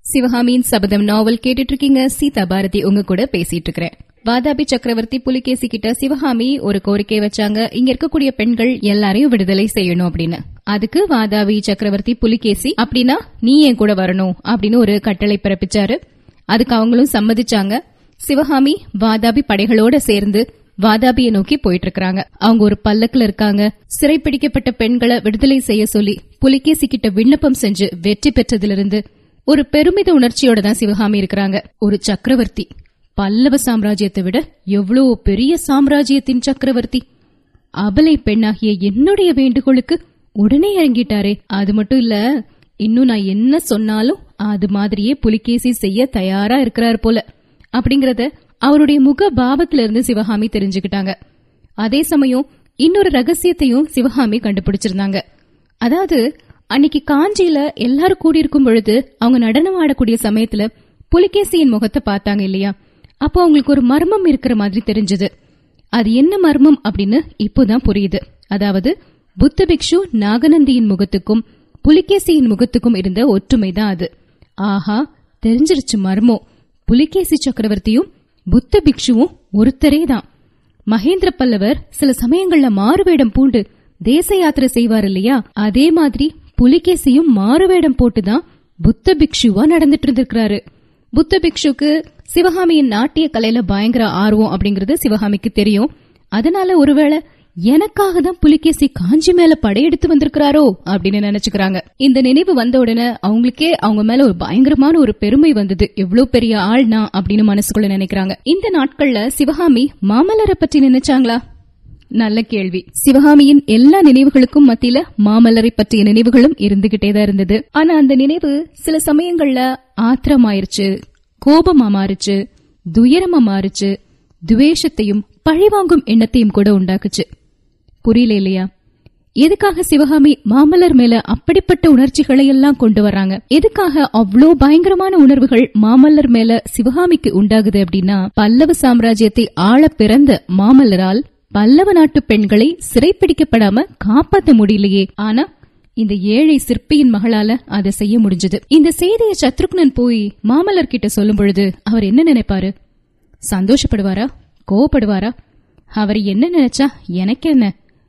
சிவகாமியின் சபதம் நாவல் கேட்டுட்டு இருக்கீங்க சீதா பாரதி உங்க கூட பேசிட்டு இருக்கிறேன் வாதாபி சக்கரவர்த்தி புலிகேசி கிட்ட சிவகாமி ஒரு கோரிக்கை வச்சாங்க இங்க இருக்கக்கூடிய பெண்கள் எல்லாரையும் விடுதலை செய்யணும் அப்படின்னு அதுக்கு வாதாபி சக்கரவர்த்தி புலிகேசி அப்படின்னா நீ என் கூட வரணும் அப்படின்னு ஒரு கட்டளை பிறப்பிச்சாரு அதுக்கு அவங்களும் சம்மதிச்சாங்க சிவகாமி வாதாபி படைகளோட சேர்ந்து வாதாபியை நோக்கி போயிட்டு இருக்காங்க அவங்க ஒரு பல்லக்குல இருக்காங்க சிறைப்பிடிக்கப்பட்ட பெண்களை விடுதலை செய்ய சொல்லி புலிகேசி கிட்ட விண்ணப்பம் செஞ்சு வெற்றி பெற்றதிலிருந்து ஒரு பெருமித உணர்ச்சியோட தான் சிவகாமி இருக்கிறாங்க ஒரு சக்கரவர்த்தி பல்லவ சாம்ராஜ்யத்தை விட எவ்வளவு பெரிய சாம்ராஜ்யத்தின் சக்கரவர்த்தி அபலை பெண்ணாகிய என்னுடைய வேண்டுகோளுக்கு உடனே இறங்கிட்டாரே அது மட்டும் இல்ல இன்னும் நான் என்ன சொன்னாலும் அது மாதிரியே புலிகேசி செய்ய தயாரா இருக்கிறார் போல அப்படிங்கறத அவருடைய முக பாவத்துல இருந்து சிவகாமி தெரிஞ்சுக்கிட்டாங்க அதே சமயம் இன்னொரு ரகசியத்தையும் சிவகாமி கண்டுபிடிச்சிருந்தாங்க அதாவது அன்னைக்கு காஞ்சியில எல்லாரும் கூடியிருக்கும் பொழுது அவங்க நடனம் ஆடக்கூடிய சமயத்துல புலிகேசியின் முகத்தை பார்த்தாங்க இல்லையா அப்போ அவங்களுக்கு ஒரு மர்மம் இருக்கிற மாதிரி தெரிஞ்சது அது என்ன மர்மம் அப்படின்னு இப்போதான் புரியுது அதாவது புத்த பிக்ஷு நாகநந்தியின் முகத்துக்கும் புலிகேசியின் முகத்துக்கும் இருந்த ஒற்றுமைதான் அது ஆஹா தெரிஞ்சிருச்சு மர்மம் புலிகேசி சக்கரவர்த்தியும் புத்த பிக்ஷுவும் ஒருத்தரே தான் மகேந்திர பல்லவர் சில சமயங்கள்ல மாறுவேடம் பூண்டு தேச யாத்திரை செய்வார் இல்லையா அதே மாதிரி புலிகேசியும் மாறுவேடம் போட்டுதான் புத்த பிக்ஷுவா நடந்துட்டு இருந்திருக்கிறாரு புத்த பிக்ஷுக்கு சிவகாமியின் நாட்டிய கலையில பயங்கர ஆர்வம் அப்படிங்கறது சிவகாமிக்கு தெரியும் அதனால ஒருவேளை எனக்காக தான் புலிகேசி காஞ்சி மேல படையெடுத்து வந்திருக்கிறாரோ அப்படின்னு நினைச்சுக்கிறாங்க இந்த நினைவு வந்த உடனே அவங்களுக்கே அவங்க மேல ஒரு பயங்கரமான ஒரு பெருமை வந்தது எவ்வளவு பெரிய ஆள்னா அப்படின்னு மனசுக்குள்ள நினைக்கிறாங்க இந்த நாட்கள்ல சிவகாமி மாமல்லரை பற்றி நினைச்சாங்களா நல்ல கேள்வி சிவகாமியின் எல்லா நினைவுகளுக்கும் மத்தியில மாமல்லரை பற்றிய நினைவுகளும் இருந்துகிட்டே தான் இருந்தது ஆனா அந்த நினைவு சில சமயங்கள்ல ஆத்திரமாயிருச்சு கோபமா மாறுச்சு துயரமா மாறுச்சு துவேஷத்தையும் பழிவாங்கும் எண்ணத்தையும் கூட உண்டாக்குச்சு புரியல இல்லையா எதுக்காக சிவகாமி மாமல்லர் மேல அப்படிப்பட்ட உணர்ச்சிகளை எல்லாம் கொண்டு வர்றாங்க எதுக்காக அவ்வளோ பயங்கரமான உணர்வுகள் மாமல்லர் மேல சிவகாமிக்கு உண்டாகுது அப்படின்னா பல்லவ சாம்ராஜ்யத்தை ஆள பிறந்த மாமல்லரால் பல்லவ நாட்டு பெண்களை சிறைப்பிடிக்கப்படாம காப்பாத்த முடியலையே ஆனா இந்த ஏழை சிற்பியின் மகளால அதை செய்ய முடிஞ்சது இந்த செய்தியை சத்ருக்னன் போய் மாமல்லர் கிட்ட சொல்லும் பொழுது அவர் என்ன நினைப்பாரு சந்தோஷப்படுவாரா கோவப்படுவாரா அவர் என்ன நினைச்சா எனக்கு என்ன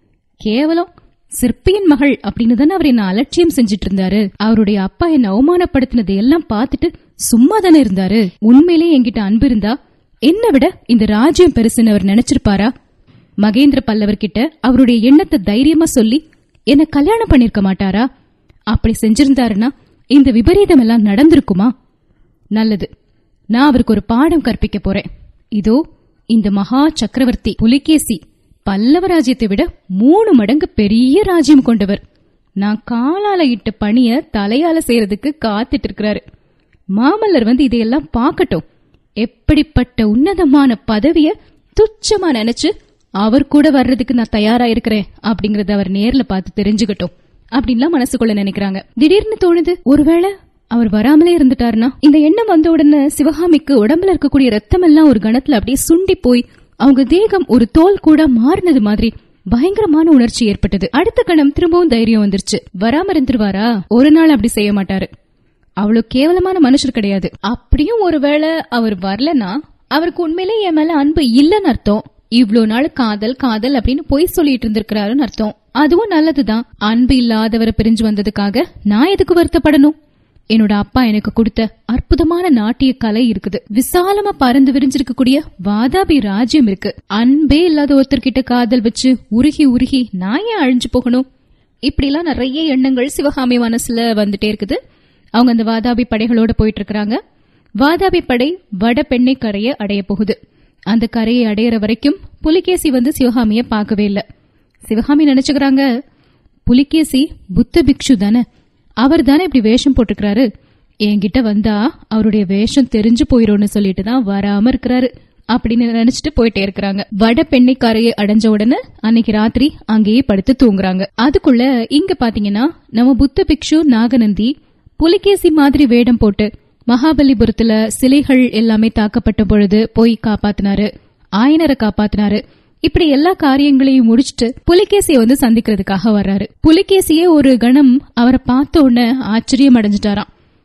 கேவலம் சிற்பியின் மகள் அப்படின்னு தானே அவர் என்ன அலட்சியம் செஞ்சிட்டு இருந்தாரு அவருடைய அப்பா என்ன அவமானப்படுத்தினதை எல்லாம் பார்த்துட்டு சும்மா தானே இருந்தாரு உண்மையிலே என்கிட்ட அன்பு இருந்தா என்ன விட இந்த ராஜ்யம் பெருசுன்னு அவர் நினைச்சிருப்பாரா மகேந்திர பல்லவர் கிட்ட அவருடைய எண்ணத்தை தைரியமா சொல்லி என்ன கல்யாணம் பண்ணிருக்க மாட்டாரா அப்படி செஞ்சிருந்தாருன்னா இந்த விபரீதம் எல்லாம் நடந்திருக்குமா நல்லது நான் அவருக்கு ஒரு பாடம் கற்பிக்க போறேன் இதோ இந்த மகா சக்கரவர்த்தி புலிகேசி பல்லவ ராஜ்யத்தை விட மூணு மடங்கு பெரிய ராஜ்யம் கொண்டவர் நான் காலால இட்ட பணிய தலையால செய்யறதுக்கு காத்துட்டு இருக்கிறாரு மாமல்லர் வந்து இதையெல்லாம் பார்க்கட்டும் எப்படிப்பட்ட உன்னதமான பதவிய துச்சமா நினைச்சு அவர் கூட வர்றதுக்கு நான் தயாரா இருக்கிறேன் அப்படிங்கறத அவர் நேர்ல பார்த்து தெரிஞ்சுக்கட்டும் அப்படின்லாம் மனசுக்குள்ள நினைக்கிறாங்க திடீர்னு தோணுது ஒருவேளை அவர் வராமலே இருந்துட்டாருன்னா இந்த எண்ணம் வந்த உடனே சிவகாமிக்கு உடம்புல இருக்கக்கூடிய ரத்தம் எல்லாம் ஒரு கணத்துல அப்படியே சுண்டி போய் அவங்க தேகம் ஒரு தோல் கூட மாறினது மாதிரி பயங்கரமான உணர்ச்சி ஏற்பட்டது அடுத்த கணம் திரும்பவும் தைரியம் வந்துருச்சு வராம இருந்துருவாரா ஒரு நாள் அப்படி செய்ய மாட்டாரு அவ்வளவு கேவலமான மனுஷர் கிடையாது அப்படியும் ஒருவேளை அவர் வரலனா அவருக்கு உண்மையிலே என் மேல அன்பு இல்லைன்னு அர்த்தம் இவ்ளோ நாள் காதல் காதல் அப்படின்னு பொய் சொல்லிட்டு இருந்திருக்கிறாருன்னு அர்த்தம் அதுவும் நல்லதுதான் அன்பு இல்லாதவரை பிரிஞ்சு வந்ததுக்காக நான் எதுக்கு வருத்தப்படணும் என்னோட அப்பா எனக்கு கொடுத்த அற்புதமான நாட்டிய கலை இருக்குது விசாலமா பறந்து விரிஞ்சிருக்கக்கூடிய வாதாபி ராஜ்யம் இருக்கு அன்பே இல்லாத ஒருத்தர்கிட்ட காதல் வச்சு உருகி உருகி நான் ஏன் அழிஞ்சு போகணும் இப்படிலாம் நிறைய எண்ணங்கள் சிவகாமி மனசுல வந்துட்டே இருக்குது அவங்க அந்த வாதாபி படைகளோட போயிட்டு இருக்காங்க வாதாபி படை வட பெண்ணை கரையை அடைய போகுது அந்த கரையை அடையிற வரைக்கும் புலிகேசி வந்து சிவகாமிய பார்க்கவே இல்ல சிவகாமி நினைச்சுக்கிறாங்க புலிகேசி புத்த பிக்ஷு தானே அவர் தானே இப்படி வேஷம் போட்டுக்கிறாரு என்கிட்ட வந்தா அவருடைய வேஷம் தெரிஞ்சு போயிரும்னு சொல்லிட்டு தான் வராம இருக்கிறாரு அப்படின்னு நினைச்சிட்டு போயிட்டே இருக்கிறாங்க வட பெண்ணைக்காரையை அடைஞ்ச உடனே அன்னைக்கு ராத்திரி அங்கேயே படுத்து தூங்குறாங்க அதுக்குள்ள இங்க பாத்தீங்கன்னா நம்ம புத்த பிக்ஷு நாகநந்தி புலிகேசி மாதிரி வேடம் போட்டு மகாபலிபுரத்துல சிலைகள் எல்லாமே தாக்கப்பட்ட பொழுது போய் காப்பாத்தினாரு ஆயனரை காப்பாத்தினாரு இப்படி எல்லா காரியங்களையும் முடிச்சிட்டு புலிகேசிய வந்து சந்திக்கிறதுக்காக வர்றாரு புலிகேசியே ஒரு கணம் அவரை பார்த்த உடனே ஆச்சரியம் அடைஞ்சிட்டாராம்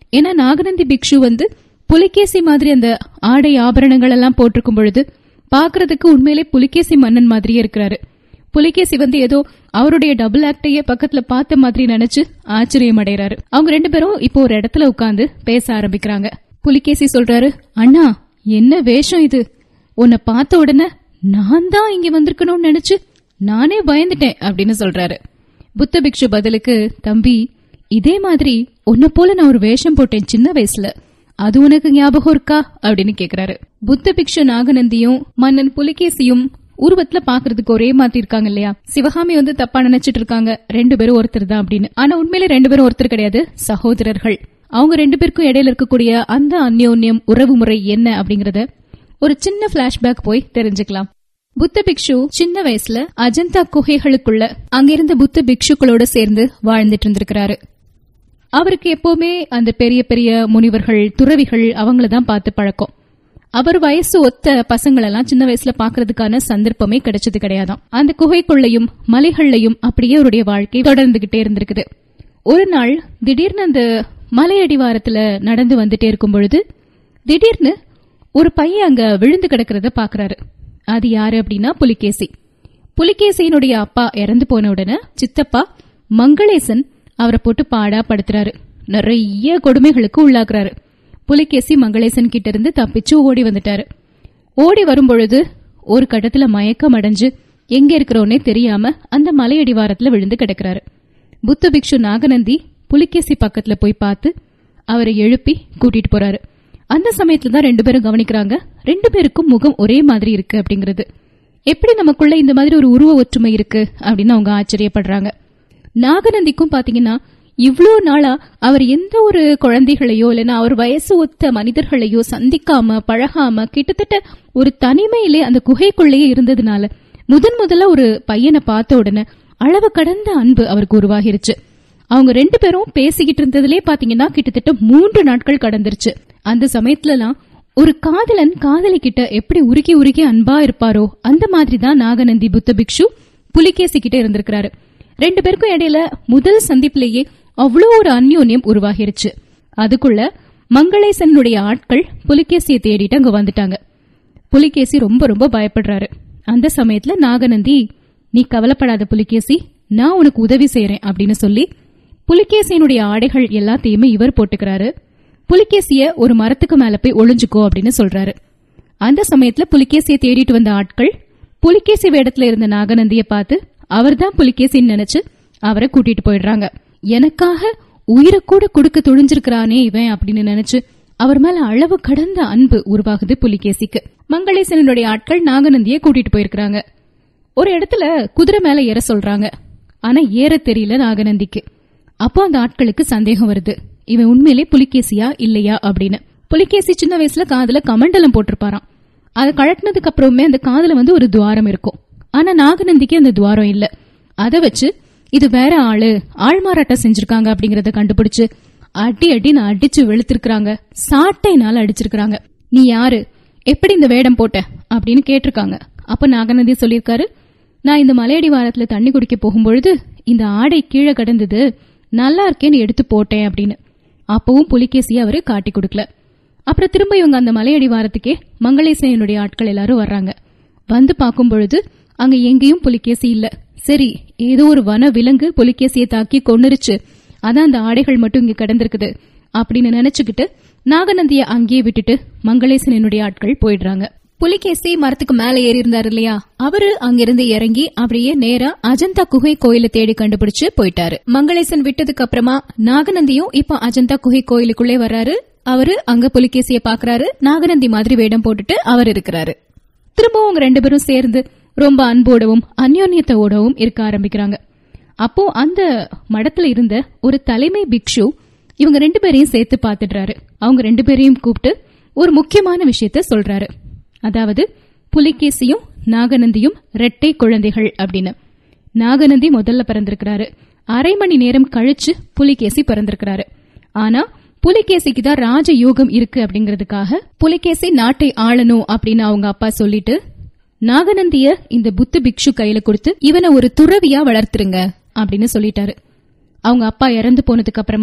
ஏன்னா நாகநந்தி பிக்ஷு வந்து புலிகேசி மாதிரி அந்த ஆடை ஆபரணங்கள் எல்லாம் போட்டிருக்கும் பொழுது பாக்குறதுக்கு உண்மையிலே புலிகேசி மன்னன் மாதிரியே இருக்கிறாரு புலிகேசி வந்து ஏதோ அவருடைய டபுள் ஆக்டையே பக்கத்துல பார்த்த மாதிரி நினைச்சு ஆச்சரியம் அடைறாரு அவங்க ரெண்டு பேரும் இப்போ ஒரு இடத்துல உட்கார்ந்து பேச ஆரம்பிக்கிறாங்க புலிகேசி சொல்றாரு அண்ணா என்ன வேஷம் இது உன்னை பார்த்த உடனே நான் தான் இங்க வந்திருக்கணும்னு நினைச்சு நானே பயந்துட்டேன் அப்படின்னு சொல்றாரு புத்த பிக்ஷு பதிலுக்கு தம்பி இதே மாதிரி உன்னை போல நான் ஒரு வேஷம் போட்டேன் சின்ன வயசுல அது உனக்கு ஞாபகம் இருக்கா அப்படின்னு கேக்குறாரு புத்த பிக்ஷு நாகநந்தியும் மன்னன் புலிகேசியும் உருவத்துல பாக்குறதுக்கு ஒரே மாதிரி இருக்காங்க இல்லையா சிவகாமி வந்து தப்பா நினைச்சிட்டு இருக்காங்க ரெண்டு பேரும் ஒருத்தர் தான் அப்படின்னு ஆனா உண்மையில ரெண்டு பேரும் ஒருத்தர் கிடையாது சகோதரர்கள் அவங்க ரெண்டு பேருக்கும் இடையில இருக்கக்கூடிய அந்த அந்யோன்யம் உறவு முறை என்ன அப்படிங்கறத ஒரு சின்ன பிளாஷ்பேக் போய் தெரிஞ்சுக்கலாம் புத்த பிக்ஷு சின்ன வயசுல அஜந்தா குகைகளுக்குள்ள அங்கிருந்த புத்த பிக்ஷுக்களோட சேர்ந்து வாழ்ந்துட்டு இருந்திருக்கிறாரு அவருக்கு எப்பவுமே அந்த பெரிய பெரிய முனிவர்கள் துறவிகள் அவங்கள தான் பார்த்து பழக்கம் அவர் வயசு ஒத்த பசங்களெல்லாம் சின்ன வயசுல பாக்குறதுக்கான சந்தர்ப்பமே கிடைச்சது கிடையாதாம் அந்த குகைக்குள்ளையும் மலைகள்லையும் அப்படியே அவருடைய வாழ்க்கை தொடர்ந்துகிட்டே இருந்திருக்குது ஒரு நாள் திடீர்னு அந்த மலையடிவாரத்துல நடந்து வந்துட்டே இருக்கும் பொழுது திடீர்னு ஒரு பையன் அங்க விழுந்து கிடக்கிறத பாக்குறாரு அது யாரு அப்படின்னா புலிகேசி புலிகேசியினுடைய அப்பா இறந்து போன உடனே சித்தப்பா மங்களேசன் அவரை போட்டு பாடா படுத்துறாரு நிறைய கொடுமைகளுக்கு உள்ளாக்குறாரு புலிகேசி மங்களேசன் கிட்ட இருந்து தப்பிச்சு ஓடி வந்துட்டாரு ஓடி வரும்பொழுது ஒரு கட்டத்துல மயக்கம் அடைஞ்சு எங்க இருக்கிறோன்னே தெரியாம அந்த மலையடிவாரத்துல விழுந்து கிடக்குறாரு புத்த பிக்ஷு நாகநந்தி புலிகேசி பக்கத்துல போய் பார்த்து அவரை எழுப்பி கூட்டிட்டு போறாரு அந்த சமயத்துல தான் ரெண்டு பேரும் கவனிக்கிறாங்க ரெண்டு பேருக்கும் முகம் ஒரே மாதிரி இருக்கு அப்படிங்கிறது எப்படி நமக்குள்ள இந்த மாதிரி ஒரு உருவ ஒற்றுமை இருக்கு அப்படின்னு அவங்க ஆச்சரியப்படுறாங்க நாகநந்திக்கும் பாத்தீங்கன்னா இவ்ளோ நாளா அவர் எந்த ஒரு குழந்தைகளையோ இல்லைன்னா அவர் வயசு ஒத்த மனிதர்களையோ சந்திக்காம பழகாம கிட்டத்தட்ட ஒரு தனிமையிலே அந்த குகைக்குள்ளேயே இருந்ததுனால முதன் முதல்ல ஒரு பையனை பார்த்த உடனே அளவு கடந்த அன்பு அவருக்கு உருவாகிருச்சு அவங்க ரெண்டு பேரும் பேசிக்கிட்டு இருந்ததுலே பாத்தீங்கன்னா கிட்டத்தட்ட மூன்று நாட்கள் கடந்துருச்சு அந்த சமயத்துலலாம் ஒரு காதலன் காதலி கிட்ட எப்படி உருகி உருகி அன்பா இருப்பாரோ அந்த மாதிரி தான் நாகநந்தி புத்த பிக்ஷு புலிகேசி கிட்ட இருந்திருக்கிறாரு ரெண்டு பேருக்கும் இடையில முதல் சந்திப்பிலேயே அவ்வளோ ஒரு அந்யோன்யம் உருவாகிருச்சு அதுக்குள்ள மங்களேசனுடைய ஆட்கள் புலிகேசியை தேடிட்டு அங்க வந்துட்டாங்க புலிகேசி ரொம்ப ரொம்ப பயப்படுறாரு அந்த சமயத்துல நாகநந்தி நீ கவலைப்படாத புலிகேசி நான் உனக்கு உதவி செய்யறேன் அப்படின்னு சொல்லி புலிகேசியினுடைய ஆடைகள் எல்லாத்தையுமே இவர் போட்டுக்கிறாரு புலிகேசிய ஒரு மரத்துக்கு மேல போய் ஒளிஞ்சுக்கோ அப்படின்னு சொல்றாரு அந்த சமயத்துல புலிகேசியை தேடிட்டு வந்த ஆட்கள் புலிகேசி வேடத்துல இருந்த நாகநந்திய பார்த்து அவர்தான் புலிகேசின்னு நினைச்சு அவரை கூட்டிட்டு போயிடுறாங்க எனக்காக உயிரை கூட கொடுக்க துணிஞ்சிருக்கிறானே இவன் அப்படின்னு நினைச்சு அவர் மேல அளவு கடந்த அன்பு உருவாகுது புலிகேசிக்கு மங்களேசனுடைய ஆட்கள் நாகநந்திய கூட்டிட்டு போயிருக்கிறாங்க ஒரு இடத்துல குதிரை மேல ஏற சொல்றாங்க ஆனா ஏற தெரியல நாகநந்திக்கு அப்போ அந்த ஆட்களுக்கு சந்தேகம் வருது இவன் உண்மையிலே புலிகேசியா இல்லையா அப்படின்னு புலிகேசி சின்ன வயசுல காதுல கமண்டலம் போட்டிருப்பாராம் அதை கழட்டினதுக்கு அப்புறமே அந்த காதுல வந்து ஒரு துவாரம் இருக்கும் ஆனா நாகநந்திக்கு அந்த துவாரம் இல்ல அதை வச்சு இது வேற ஆளு ஆள்மாறாட்டம் செஞ்சிருக்காங்க அப்படிங்கறத கண்டுபிடிச்சு அடி அடின்னு அடிச்சு வெளுத்திருக்காங்க சாட்டைனால அடிச்சிருக்காங்க நீ யாரு எப்படி இந்த வேடம் போட்ட அப்படின்னு கேட்டிருக்காங்க அப்ப நாகநந்தி சொல்லியிருக்காரு நான் இந்த மலையடி வாரத்துல தண்ணி குடிக்க போகும்பொழுது இந்த ஆடை கீழே கடந்தது நல்லா இருக்கேன்னு எடுத்து போட்டேன் அப்படின்னு அப்பவும் புலிகேசியை அவரு காட்டி கொடுக்கல அப்புறம் திரும்ப இவங்க அந்த மலையடி வாரத்துக்கே மங்களேசனுடைய ஆட்கள் எல்லாரும் வர்றாங்க வந்து பார்க்கும் பொழுது அங்க எங்கேயும் புலிகேசி இல்ல சரி ஏதோ ஒரு வன விலங்கு புலிகேசியை தாக்கி கொன்னுருச்சு அதான் அந்த ஆடைகள் மட்டும் இங்க கிடந்திருக்குது அப்படின்னு நினைச்சுக்கிட்டு நாகநந்திய அங்கேயே விட்டுட்டு மங்களேசனுடைய ஆட்கள் போயிடுறாங்க புலிகேசி மரத்துக்கு மேல ஏறி இருந்தாரு இல்லையா அவரு அங்கிருந்து இறங்கி அப்படியே நேரா அஜந்தா குகை கோயிலை தேடி கண்டுபிடிச்சு போயிட்டாரு மங்களேசன் விட்டதுக்கு அப்புறமா நாகநந்தியும் இப்ப அஜந்தா குகை கோயிலுக்குள்ளே வர்றாரு அவரு அங்க புலிகேசிய பாக்குறாரு நாகநந்தி மாதிரி வேடம் போட்டுட்டு அவர் இருக்கிறாரு திரும்பவும் அவங்க ரெண்டு பேரும் சேர்ந்து ரொம்ப அன்போடவும் அந்யோன்யத்தோடவும் இருக்க ஆரம்பிக்கிறாங்க அப்போ அந்த மடத்துல இருந்த ஒரு தலைமை பிக்ஷு இவங்க ரெண்டு பேரையும் சேர்த்து பாத்துடுறாரு அவங்க ரெண்டு பேரையும் கூப்பிட்டு ஒரு முக்கியமான விஷயத்த சொல்றாரு அதாவது புலிகேசியும் நாகநந்தியும் ரெட்டை குழந்தைகள் அப்படின்னு நாகநந்தி முதல்ல பிறந்திருக்கிறாரு அரை மணி நேரம் கழிச்சு புலிகேசி பிறந்திருக்கிறாரு ஆனா புலிகேசிக்கு தான் ராஜ யோகம் இருக்கு அப்படிங்கறதுக்காக புலிகேசி நாட்டை ஆளணும் அப்படின்னு அவங்க அப்பா சொல்லிட்டு நாகநந்திய இந்த புத்த பிக்ஷு கையில கொடுத்து இவனை ஒரு துறவியா வளர்த்துருங்க அப்படின்னு சொல்லிட்டாரு அவங்க அப்பா இறந்து போனதுக்கு அப்புறமா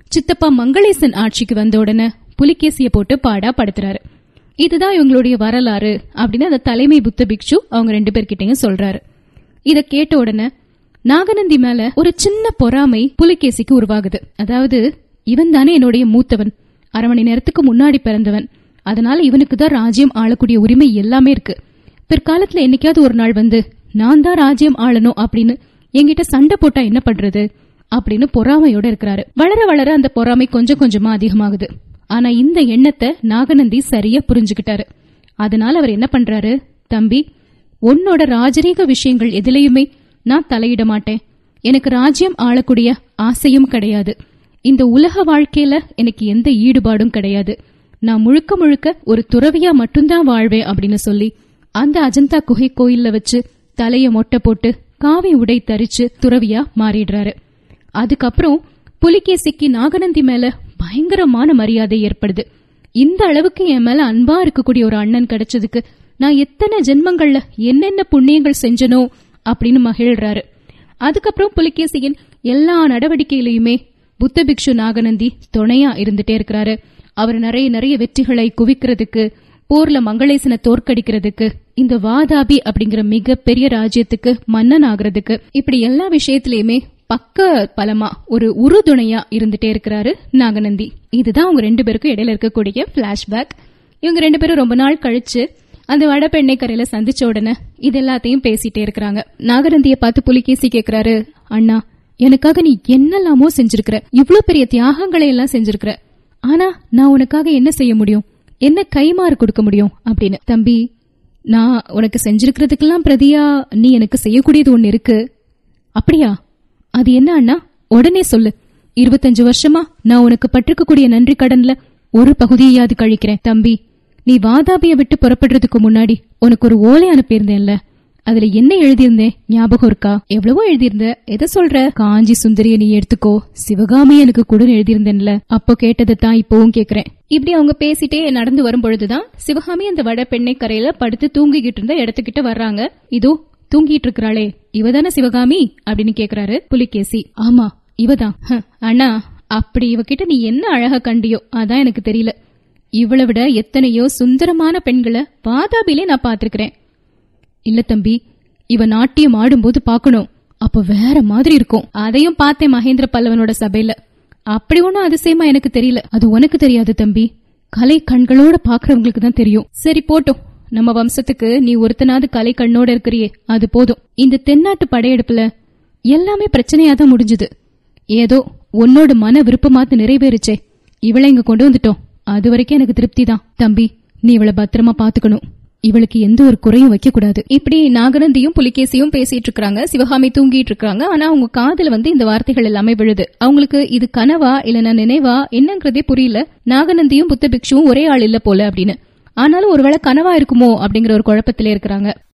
சித்தப்பா மங்களேசன் ஆட்சிக்கு வந்த உடனே புலிகேசிய போட்டு பாடா படுத்துறாரு இதுதான் இவங்களுடைய வரலாறு அப்படின்னு அந்த தலைமை புத்த பிக்ஷு அவங்க ரெண்டு பேர்கிட்டயும் சொல்றாரு இத கேட்ட உடனே நாகநந்தி மேல ஒரு சின்ன பொறாமை புலிகேசிக்கு உருவாகுது அதாவது இவன் தானே என்னுடைய மூத்தவன் அரை மணி நேரத்துக்கு முன்னாடி பிறந்தவன் அதனால இவனுக்கு தான் ராஜ்யம் ஆளக்கூடிய உரிமை எல்லாமே இருக்கு பிற்காலத்துல என்னைக்காவது ஒரு நாள் வந்து நான் தான் ராஜ்யம் ஆளணும் அப்படின்னு என்கிட்ட சண்டை போட்டா என்ன பண்றது அப்படின்னு பொறாமையோட இருக்கிறாரு வளர வளர அந்த பொறாமை கொஞ்சம் கொஞ்சமா அதிகமாகுது ஆனா இந்த எண்ணத்தை நாகநந்தி சரியா புரிஞ்சுக்கிட்டாரு அதனால அவர் என்ன பண்றாரு தம்பி உன்னோட ராஜரீக விஷயங்கள் எதுலயுமே நான் தலையிட மாட்டேன் எனக்கு ராஜ்யம் ஆளக்கூடிய ஆசையும் கிடையாது இந்த உலக வாழ்க்கையில எனக்கு எந்த ஈடுபாடும் கிடையாது நான் முழுக்க முழுக்க ஒரு துறவியா மட்டும்தான் வாழ்வேன் அப்படின்னு சொல்லி அந்த அஜந்தா குகை கோயில்ல வச்சு தலைய மொட்டை போட்டு காவி உடை தரிச்சு துறவியா மாறிடுறாரு அதுக்கப்புறம் புலிகேசிக்கு நாகநந்தி மேல பயங்கரமான மரியாதை ஏற்படுது இந்த அளவுக்கு என் மேல அன்பா இருக்கக்கூடிய ஒரு அண்ணன் கிடைச்சதுக்கு நான் எத்தனை ஜென்மங்கள்ல என்னென்ன புண்ணியங்கள் செஞ்சனோ அப்படின்னு மகிழ்றாரு அதுக்கப்புறம் புலிகேசியின் எல்லா நடவடிக்கையிலையுமே புத்த பிக்ஷு நாகநந்தி துணையா இருந்துட்டே இருக்கிறாரு அவர் நிறைய நிறைய வெற்றிகளை குவிக்கிறதுக்கு போர்ல மங்களேசனை தோற்கடிக்கிறதுக்கு இந்த வாதாபி அப்படிங்கிற மிகப்பெரிய ராஜ்யத்துக்கு மன்னன் ஆகுறதுக்கு இப்படி எல்லா விஷயத்திலயுமே பக்க பலமா ஒரு உறுதுணையா இருந்துட்டே இருக்கிறாரு நாகநந்தி இதுதான் அவங்க ரெண்டு பேருக்கும் இடையில இருக்கக்கூடிய பிளாஷ்பேக் இவங்க ரெண்டு பேரும் ரொம்ப நாள் கழிச்சு அந்த வடபெண்ணை கரையில சந்திச்ச உடனே இது எல்லாத்தையும் பேசிட்டே இருக்கிறாங்க நாகநந்திய பார்த்து புலிகேசி கேக்குறாரு அண்ணா எனக்காக நீ என்னெல்லாமோ செஞ்சிருக்கிற இவ்ளோ பெரிய தியாகங்களை எல்லாம் செஞ்சிருக்கிற ஆனா நான் உனக்காக என்ன செய்ய முடியும் என்ன கைமாறு கொடுக்க முடியும் அப்படின்னு தம்பி நான் உனக்கு செஞ்சிருக்கிறதுக்கெல்லாம் பிரதியா நீ எனக்கு செய்யக்கூடியது ஒண்ணு இருக்கு அப்படியா அது என்ன அண்ணா உடனே சொல்லு இருபத்தஞ்சு வருஷமா நான் உனக்கு பட்டிருக்கக்கூடிய நன்றி கடன்ல ஒரு பகுதியாவது கழிக்கிறேன் தம்பி நீ வாதாபிய விட்டு புறப்படுறதுக்கு முன்னாடி உனக்கு ஒரு ஓலை அனுப்பியிருந்தேன்ல அதுல என்ன எழுதியிருந்தேன் ஞாபகம் இருக்கா எவ்வளவோ எழுதியிருந்த எதை சொல்ற காஞ்சி சுந்தரிய நீ எடுத்துக்கோ சிவகாமி எனக்கு கூட எழுதியிருந்தேன்ல அப்போ கேட்டதை தான் இப்பவும் கேக்குறேன் இப்படி அவங்க பேசிட்டே நடந்து வரும் பொழுதுதான் சிவகாமி அந்த வட பெண்ணை கரையில படுத்து தூங்கிக்கிட்டு இருந்த இடத்துக்கிட்ட வர்றாங்க இதோ தூங்கிட்டு இருக்கிறாளே இவதானே சிவகாமி அப்படின்னு கேக்குறாரு புலிகேசி ஆமா இவதான் "ஹ, அண்ணா அப்படி இவகிட்ட நீ என்ன அழகா கண்டியோ அதான் எனக்கு தெரியல இவளை விட எத்தனையோ சுந்தரமான பெண்களை வாதாபிலே நான் பாத்திருக்கிறேன் இல்ல தம்பி இவ நாட்டியம் ஆடும்போது பார்க்கணும் அப்ப வேற மாதிரி இருக்கும் அதையும் பார்த்தேன் மகேந்திர பல்லவனோட சபையில அப்படி ஒண்ணும் அதிசயமா எனக்கு தெரியல அது உனக்கு தெரியாது தம்பி கலை கண்களோட பாக்குறவங்களுக்கு தான் தெரியும் சரி போட்டோம் நம்ம வம்சத்துக்கு நீ ஒருத்தனாவது கலை கண்ணோட இருக்கிறியே அது போதும் இந்த தென்னாட்டு படையெடுப்புல எல்லாமே பிரச்சனையா தான் முடிஞ்சுது ஏதோ உன்னோட மன விருப்பமாத்து நிறைவேறுச்சே இவளை இங்க கொண்டு வந்துட்டோம் அது வரைக்கும் எனக்கு திருப்தி தான் தம்பி நீ இவளை பத்திரமா பாத்துக்கணும் இவளுக்கு எந்த ஒரு குறையும் வைக்க கூடாது இப்படி நாகநந்தியும் புலிகேசியும் பேசிட்டு இருக்காங்க சிவகாமி தூங்கிட்டு இருக்காங்க ஆனா அவங்க காதுல வந்து இந்த வார்த்தைகள் எல்லாமே விழுது அவங்களுக்கு இது கனவா இல்லனா நினைவா என்னங்கிறதே புரியல நாகநந்தியும் புத்த பிக்ஷுவும் ஒரே ஆள் இல்ல போல அப்படின்னு ஆனாலும் ஒருவேளை கனவா இருக்குமோ அப்படிங்கிற ஒரு குழப்பத்திலே இருக்கிறாங்க